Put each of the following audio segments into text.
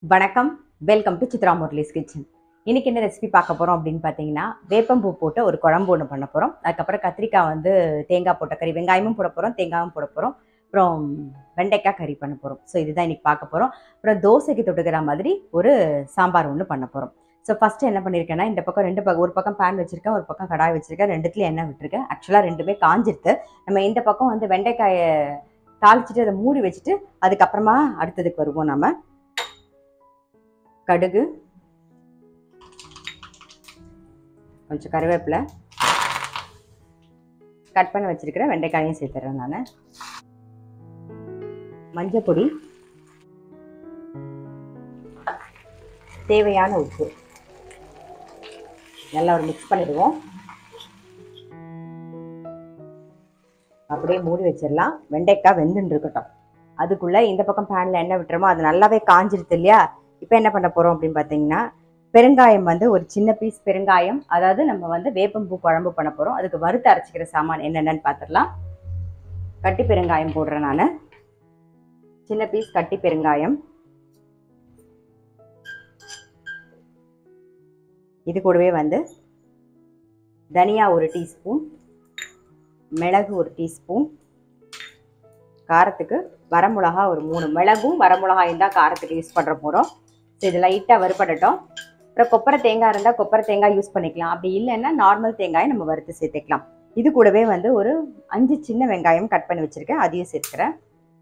வணக்கம் welcome to Chitra Murali's kitchen இன்னைக்கு என்ன ரெசிபி பார்க்க போகிறோம் அப்படின்னு பார்த்தீங்கன்னா வேப்பம்பூ போட்டு ஒரு குழம்பு ஒன்று பண்ண போகிறோம் அதுக்கப்புறம் கத்திரிக்காய் வந்து தேங்காய் போட்ட கறி வெங்காயமும் போட போகிறோம் தேங்காயும் போட போகிறோம் அப்புறம் வெண்டைக்காய் கறி பண்ண போகிறோம் ஸோ இதுதான் இன்னைக்கு பார்க்க போகிறோம் அப்புறம் தோசைக்கு தொட்டுக்கிற மாதிரி ஒரு சாம்பார் ஒன்று பண்ண போகிறோம் ஸோ ஃபஸ்ட்டு என்ன பண்ணியிருக்கேன்னா இந்த பக்கம் ரெண்டு பக்கம் ஒரு பக்கம் பேன் வச்சிருக்கேன் ஒரு பக்கம் கடாய் வச்சிருக்கேன் ரெண்டுத்துலையும் எண்ணெய் விட்டுருக்கேன் ஆக்சுவலாக ரெண்டுமே காஞ்சிருது நம்ம இந்த பக்கம் வந்து வெண்டைக்காயை தாளிச்சிட்டு அதை மூடி வச்சுட்டு அதுக்கப்புறமா அடுத்ததுக்கு வருவோம் நம்ம கடுகு கொஞ்சம் கருவேப்பிலை கட் பண்ணி வச்சிருக்கிற வெண்டைக்காயும் சேர்த்துறேன் நான் மஞ்சள் பொடி தேவையான உப்பு நல்லா ஒரு மிக்ஸ் பண்ணிடுவோம் அப்படியே மூடி வச்சிடலாம் வெண்டைக்காய் வெந்துன்னு இருக்கட்டும் அதுக்குள்ளே இந்த பக்கம் பேனில் எண்ணெய் விட்டுறோமோ அது நல்லாவே காஞ்சிருது இல்லையா இப்போ என்ன பண்ண போகிறோம் அப்படின்னு பார்த்தீங்கன்னா பெருங்காயம் வந்து ஒரு சின்ன பீஸ் பெருங்காயம் அதாவது நம்ம வந்து வேப்பம்பூ குழம்பு பண்ண போகிறோம் அதுக்கு வறுத்து அரைச்சிக்கிற சாமான் என்னென்னு பார்த்துடலாம் கட்டி பெருங்காயம் போடுறேன் நான் சின்ன பீஸ் கட்டி பெருங்காயம் இது கூடவே வந்து தனியா ஒரு டீஸ்பூன் மிளகு ஒரு டீஸ்பூன் காரத்துக்கு வரமிளகா ஒரு மூணு மிளகும் வரமிளகாயும் தான் காரத்துக்கு யூஸ் பண்ணுற போகிறோம் ஸோ இது லைட்டாக வறுபடட்டும் அப்புறம் கொப்பரை தேங்காய் இருந்தால் கொப்பரை தேங்காய் யூஸ் பண்ணிக்கலாம் அப்படி இல்லைன்னா நார்மல் தேங்காயை நம்ம வறுத்து சேர்த்துக்கலாம் இது கூடவே வந்து ஒரு அஞ்சு சின்ன வெங்காயம் கட் பண்ணி வச்சுருக்கேன் அதையும் சேர்த்துக்கிறேன்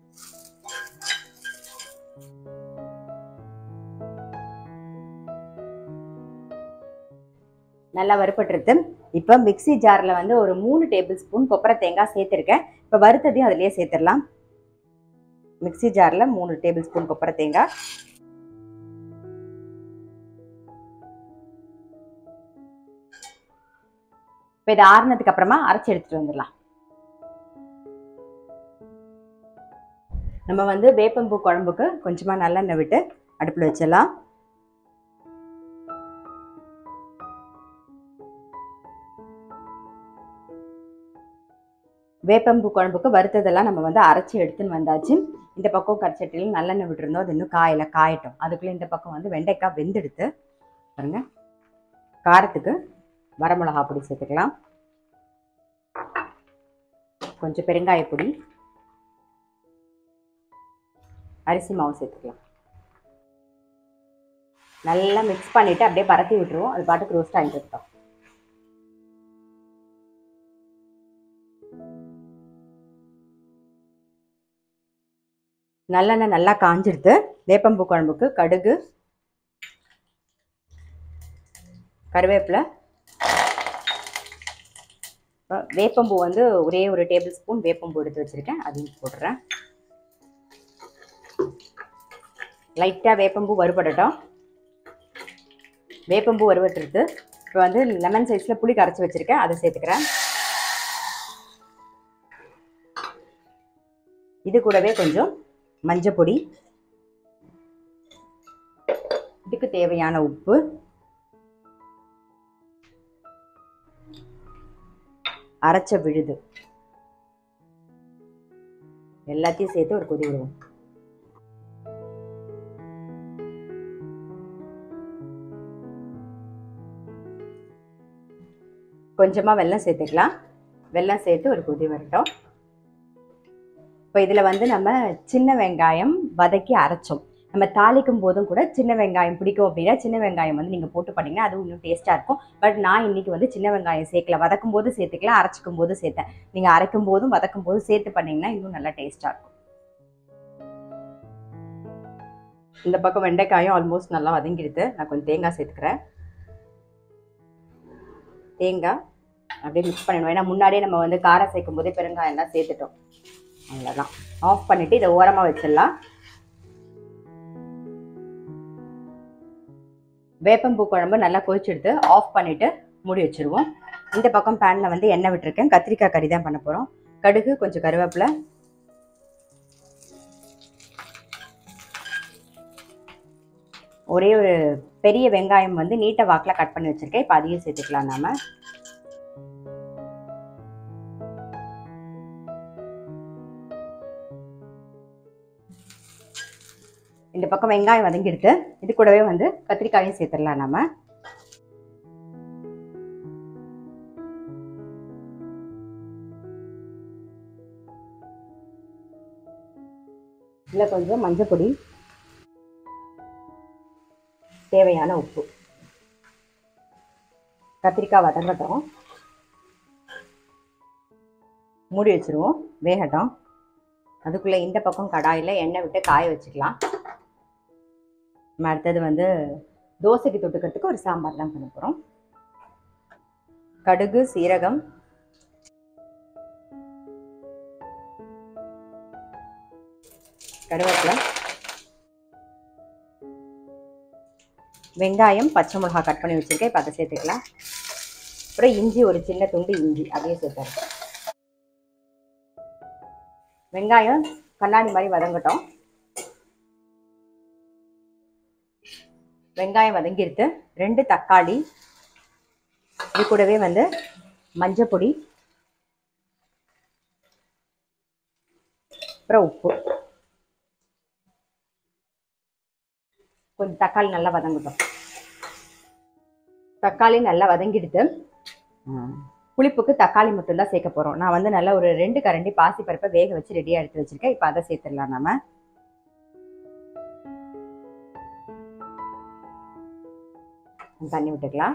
நல்லா வறுபட்டுருது இப்போ மிக்சி ஜாரில் வந்து ஒரு மூணு டேபிள் ஸ்பூன் கொப்பரை தேங்காய் சேர்த்துருக்கேன் இப்போ வறுத்ததையும் அதிலேயே சேர்த்துடலாம் மிக்சி ஜாரில் மூணு டேபிள் ஸ்பூன் கொப்பரை தேங்காய் இப்போ இதை ஆறுனதுக்கு அப்புறமா அரைச்சி எடுத்துட்டு வந்துடலாம் நம்ம வந்து வேப்பம்பூ குழம்புக்கு கொஞ்சமாக நல்லெண்ணெய் விட்டு அடுப்பில் வச்சிடலாம் வேப்பம்பூ குழம்புக்கு வறுத்ததெல்லாம் நம்ம வந்து அரைச்சி எடுத்துன்னு வந்தாச்சு இந்த பக்கம் கரிச்சட்டியில் நல்லெண்ணெய் விட்டுருந்தோம் அது இன்னும் காயில காயட்டும் அதுக்குள்ளே இந்த பக்கம் வந்து வெண்டைக்காய் வெந்தெடுத்து பாருங்க காரத்துக்கு வரமிளகா பொடி சேர்த்துக்கலாம் கொஞ்சம் பெருங்காய பொடி அரிசி மாவு சேர்த்துக்கலாம் நல்லா மிக்ஸ் பண்ணிவிட்டு அப்படியே பரத்தி விட்டுருவோம் அது பாட்டுக்கு ரோஸ்ட் ஆகிட்டு இருக்கோம் நல்லெண்ணெய் நல்லா காஞ்சிடுது வேப்பம்பூ குழம்புக்கு கடுகு கருவேப்பிலை வேப்பம்பூ வந்து ஒரே ஒரு டேபிள் ஸ்பூன் வேப்பம்பூ எடுத்து வச்சுருக்கேன் அதையும் போடுறேன் லைட்டாக வேப்பம்பூ வறுபடட்டும் வேப்பம்பூ வறுபட்டுருது இப்போ வந்து லெமன் சைஸில் புளி கரைச்சி வச்சுருக்கேன் அதை சேர்த்துக்கிறேன் இது கூடவே கொஞ்சம் மஞ்சள் பொடி இதுக்கு தேவையான உப்பு அரைச்ச விழுது எல்லாத்தையும் சேர்த்து ஒரு கொதி விடுவோம் கொஞ்சமாக வெல்லம் சேர்த்துக்கலாம் வெல்லம் சேர்த்து ஒரு கொதி வரட்டும் இப்போ இதில் வந்து நம்ம சின்ன வெங்காயம் வதக்கி அரைச்சோம் நம்ம தாளிக்கும் போதும் கூட சின்ன வெங்காயம் பிடிக்கும் அப்படின்னா சின்ன வெங்காயம் வந்து நீங்கள் போட்டு பண்ணிங்கன்னா அது இன்னும் டேஸ்ட்டாக இருக்கும் பட் நான் இன்னைக்கு வந்து சின்ன வெங்காயம் சேர்க்கல வதக்கும் போது சேர்த்துக்கலாம் அரைச்சிக்கும் போது சேர்த்தேன் நீங்கள் அரைக்கும் போதும் வதக்கும் போதும் சேர்த்து பண்ணிங்கன்னா இன்னும் நல்லா டேஸ்ட்டாக இருக்கும் இந்த பக்கம் வெண்டைக்காயும் ஆல்மோஸ்ட் நல்லா வதங்கிடுது நான் கொஞ்சம் தேங்காய் சேர்த்துக்கிறேன் தேங்காய் அப்படியே மிக்ஸ் பண்ணிடுவோம் ஏன்னா முன்னாடியே நம்ம வந்து காரம் சேர்க்கும் போதே பெருங்காயம்லாம் சேர்த்துட்டோம் அவ்வளோதான் ஆஃப் பண்ணிவிட்டு இதை ஓரமாக வச்சிடலாம் வேப்பம்பூ குழம்பு நல்லா கொதிச்செடுத்து ஆஃப் பண்ணிவிட்டு மூடி வச்சுருவோம் இந்த பக்கம் பேனில் வந்து எண்ணெய் விட்டுருக்கேன் கத்திரிக்காய் கறி தான் பண்ண போகிறோம் கடுகு கொஞ்சம் கருவேப்பிலை ஒரே ஒரு பெரிய வெங்காயம் வந்து நீட்ட வாக்கில் கட் பண்ணி வச்சுருக்கேன் இப்போ அதையும் சேர்த்துக்கலாம் நாம இந்த பக்கம் வெங்காயம் வதங்கிடுத்து இது கூடவே வந்து கத்திரிக்காயும் சேர்த்துடலாம் நம்ம இதில் கொஞ்சம் மஞ்சள் பொடி தேவையான உப்பு கத்திரிக்காய் வதங்கட்டும் மூடி வச்சுருவோம் வேகட்டும் அதுக்குள்ளே இந்த பக்கம் கடாயில் எண்ணெய் விட்டு காய வச்சுக்கலாம் நம்ம அடுத்தது வந்து தோசைக்கு தொட்டுக்கிறதுக்கு ஒரு சாம்பார் தான் பண்ண போகிறோம் கடுகு சீரகம் கருவேப்பிலை வெங்காயம் பச்சை மிளகாய் கட் பண்ணி வச்சுருக்கேன் இப்போ அதை சேர்த்துக்கலாம் அப்புறம் இஞ்சி ஒரு சின்ன துண்டு இஞ்சி அதையும் சேர்த்துறேன் வெங்காயம் கண்ணாடி மாதிரி வதங்கட்டும் வெங்காயம் வதங்கிடுத்து ரெண்டு தக்காளி இது கூடவே வந்து மஞ்சள் பொடி அப்புறம் உப்பு கொஞ்சம் தக்காளி நல்லா வதங்கட்டும் தக்காளி நல்லா வதங்கிடுத்து புளிப்புக்கு தக்காளி மட்டும்தான் சேர்க்க போகிறோம் நான் வந்து நல்லா ஒரு ரெண்டு கரண்டி பாசி பருப்பை வேக வச்சு ரெடியாக எடுத்து வச்சிருக்கேன் இப்போ அதை சேர்த்துடலாம் நம்ம தண்ணி விட்டுக்கலாம்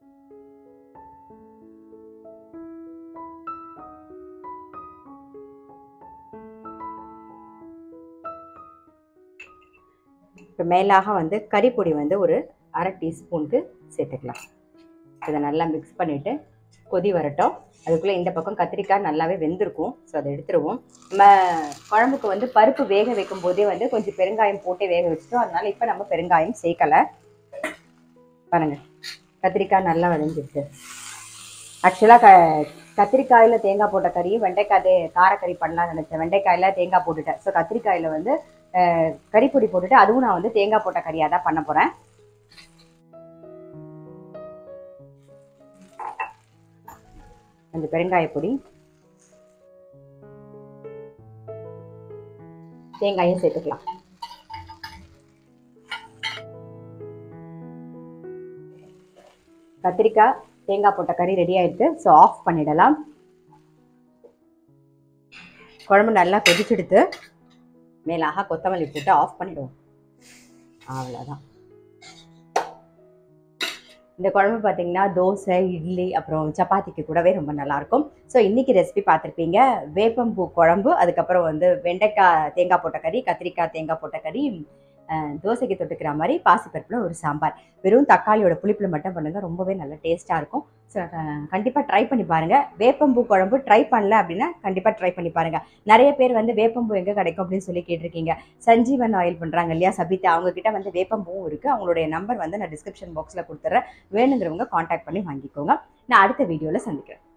இப்போ மேலாக வந்து கறிப்பொடி வந்து ஒரு அரை டீஸ்பூனுக்கு சேர்த்துக்கலாம் இதை நல்லா மிக்ஸ் பண்ணிவிட்டு கொதி வரட்டும் அதுக்குள்ளே இந்த பக்கம் கத்திரிக்காய் நல்லாவே வெந்திருக்கும் ஸோ அதை எடுத்துருவோம் நம்ம குழம்புக்கு வந்து பருப்பு வேக வைக்கும் போதே வந்து கொஞ்சம் பெருங்காயம் போட்டே வேக வச்சுட்டோம் அதனால இப்போ நம்ம பெருங்காயம் சேர்க்கலை பாருங்க கத்திரிக்காய் நல்லா வதங்கிடுது ஆக்சுவலாக க கத்திரிக்காயில் தேங்காய் போட்ட கறியும் வெண்டைக்காய் தே காரக்கறி பண்ணலாம்னு நினச்சேன் வெண்டைக்காயில் தேங்காய் போட்டுட்டேன் ஸோ கத்திரிக்காயில் வந்து அஹ், கறிப்பொடி போட்டுட்டு அதுவும் நான் வந்து தேங்காய் போட்ட கறியாக தான் பண்ண போகிறேன் கொஞ்சம் பெருங்காய பொடி தேங்காயும் சேர்த்துக்கலாம் கத்திரிக்காய் தேங்காய் போட்ட கறி ரெடி ஆயிடுது ஸோ ஆஃப் பண்ணிடலாம் குழம்பு நல்லா கொதிச்செடுத்து மேலாக கொத்தமல்லி போட்டு ஆஃப் பண்ணிடுவோம் அவ்வளோதான் இந்த குழம்பு பார்த்தீங்கன்னா தோசை இட்லி அப்புறம் சப்பாத்திக்கு கூடவே ரொம்ப நல்லாயிருக்கும் ஸோ இன்றைக்கி ரெசிபி பார்த்துருப்பீங்க வேப்பம்பூ குழம்பு அதுக்கப்புறம் வந்து வெண்டைக்காய் தேங்காய் போட்ட கறி கத்திரிக்காய் தேங்காய் போட்ட கறி அஹ், தோசைக்கு தொட்டுக்கிற மாதிரி பாசிப்பருப்பில் ஒரு சாம்பார் வெறும் தக்காளியோட புளிப்பில் மட்டும் பண்ணுங்கள் ரொம்பவே நல்ல டேஸ்ட்டாக இருக்கும் ஸோ கண்டிப்பாக ட்ரை பண்ணி பாருங்கள் வேப்பம்பூ குழம்பு ட்ரை பண்ணல அப்படின்னா கண்டிப்பாக ட்ரை பண்ணி பாருங்கள் நிறைய பேர் வந்து வேப்பம்பூ எங்கே கிடைக்கும் அப்படின்னு சொல்லி கேட்டிருக்கீங்க சஞ்சீவன் ஆயில் பண்ணுறாங்க இல்லையா சபிதா அவங்க கிட்ட வந்து வேப்பம்பூவும் இருக்குது அவங்களுடைய நம்பர் வந்து நான் டிஸ்கிரிப்ஷன் பாக்ஸில் கொடுத்துட்றேன் வேணுங்கிறவங்க காண்டாக்ட் பண்ணி வாங்கிக்கோங்க நான் அடுத்த வீடியோவில் சந்திக்கிறேன்